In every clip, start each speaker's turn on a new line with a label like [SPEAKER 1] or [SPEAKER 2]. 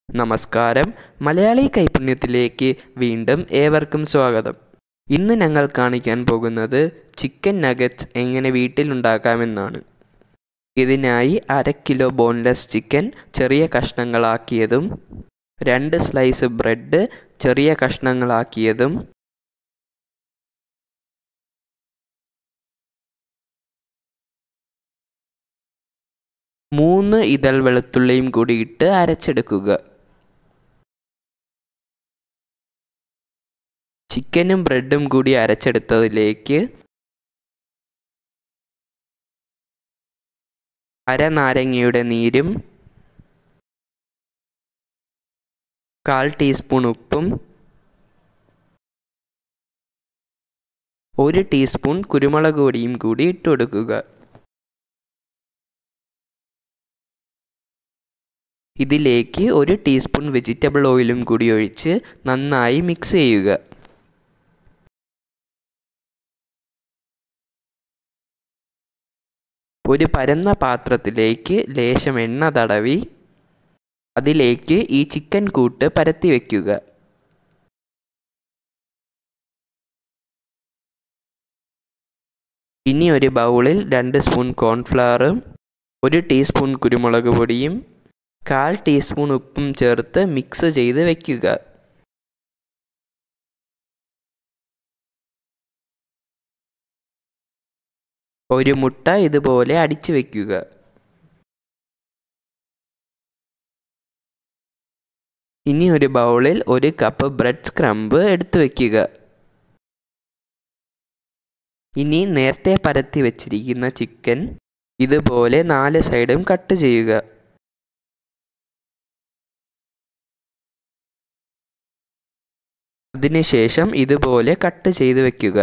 [SPEAKER 1] നമസ്കാരം മലയാളി കൈപുണ്യത്തിലേക്ക് വീണ്ടും ഏവർക്കും സ്വാഗതം ഇന്ന് ഞങ്ങൾ കാണിക്കാൻ പോകുന്നത് ചിക്കൻ നഗറ്റ്സ് എങ്ങനെ വീട്ടിലുണ്ടാക്കാമെന്നാണ് ഇതിനായി അര കിലോ ബോൺലെസ് ചിക്കൻ ചെറിയ കഷ്ണങ്ങളാക്കിയതും രണ്ട് സ്ലൈസ് ബ്രെഡ് ചെറിയ കഷ്ണങ്ങളാക്കിയതും മൂന്ന് ഇതൾ വെളുത്തുള്ളിയും കൂടി ഇട്ട് അരച്ചെടുക്കുക ചിക്കനും ബ്രെഡും കൂടി അരച്ചെടുത്തതിലേക്ക് അരനാരങ്ങയുടെ നീരും കാൽ ടീസ്പൂൺ ഉപ്പും ഒരു ടീസ്പൂൺ കുരുമുളക് പൊടിയും കൂടി ഇട്ട് കൊടുക്കുക ഇതിലേക്ക് ഒരു ടീസ്പൂൺ വെജിറ്റബിൾ ഓയിലും കൂടി ഒഴിച്ച് നന്നായി മിക്സ് ചെയ്യുക ഒരു പരന്ന പാത്രത്തിലേക്ക് ലേശം എണ്ണ തടവി അതിലേക്ക് ഈ ചിക്കൻ കൂട്ട് പരത്തി വയ്ക്കുക ഇനി ഒരു ബൗളിൽ രണ്ട് സ്പൂൺ കോൺഫ്ലവറും ഒരു ടീസ്പൂൺ കുരുമുളക് പൊടിയും കാൽ ടീസ്പൂൺ ഉപ്പും ചേർത്ത് മിക്സ് ചെയ്ത് വയ്ക്കുക ഒരു മുട്ട ഇതുപോലെ അടിച്ചു വയ്ക്കുക ഇനി ഒരു ബൗളിൽ ഒരു കപ്പ് ബ്രെഡ് സ്ക്രംബ് എടുത്തു വയ്ക്കുക ഇനി നേരത്തെ പരത്തി വെച്ചിരിക്കുന്ന ചിക്കൻ ഇതുപോലെ നാല് സൈഡും കട്ട് ചെയ്യുക അതിനുശേഷം ഇതുപോലെ കട്ട് ചെയ്ത് വെക്കുക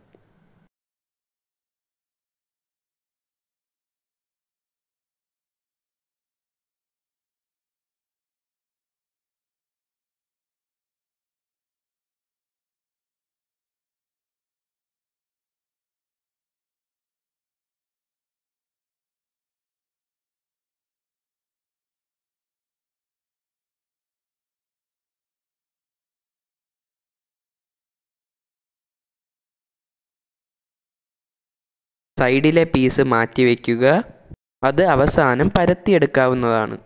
[SPEAKER 1] സൈഡിലെ പീസ് മാറ്റി വയ്ക്കുക അത് അവസാനം പരത്തിയെടുക്കാവുന്നതാണ്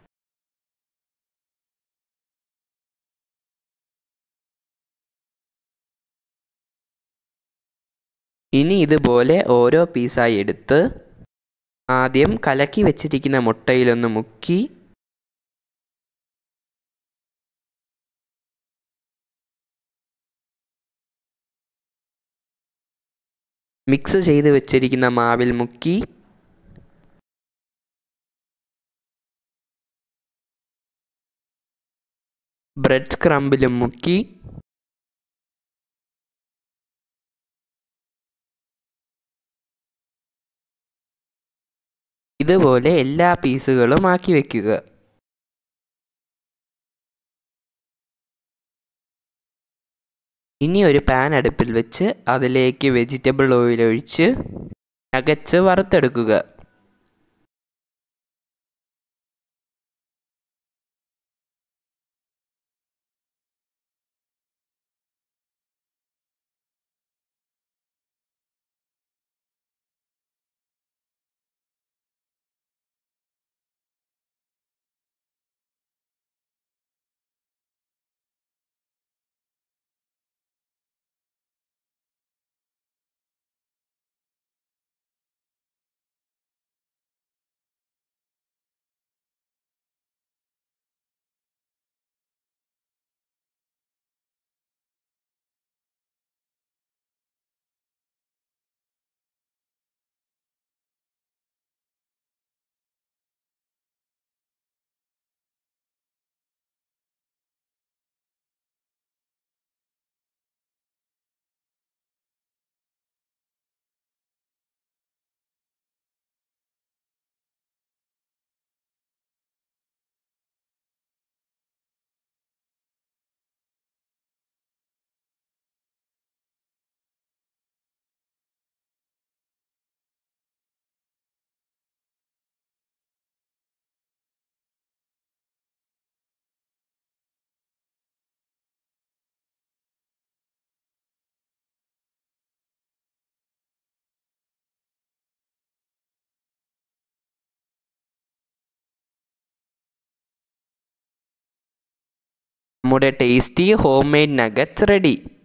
[SPEAKER 1] ഇനി ഇതുപോലെ ഓരോ പീസായി എടുത്ത് ആദ്യം കലക്കി വെച്ചിരിക്കുന്ന മുട്ടയിലൊന്ന് മുക്കി മിക്സ് ചെയ്ത് വെച്ചിരിക്കുന്ന മാവിൽ മുക്കി ബ്രെഡ് സ്ക്രംബിലും മുക്കി ഇതുപോലെ എല്ലാ പീസുകളും ആക്കി വയ്ക്കുക ഇനി ഒരു പാൻ അടുപ്പിൽ വെച്ച് അതിലേക്ക് വെജിറ്റബിൾ ഓയിൽ ഒഴിച്ച് നഗറ്റ്സ് വറുത്തെടുക്കുക നമ്മുടെ tasty homemade nuggets ready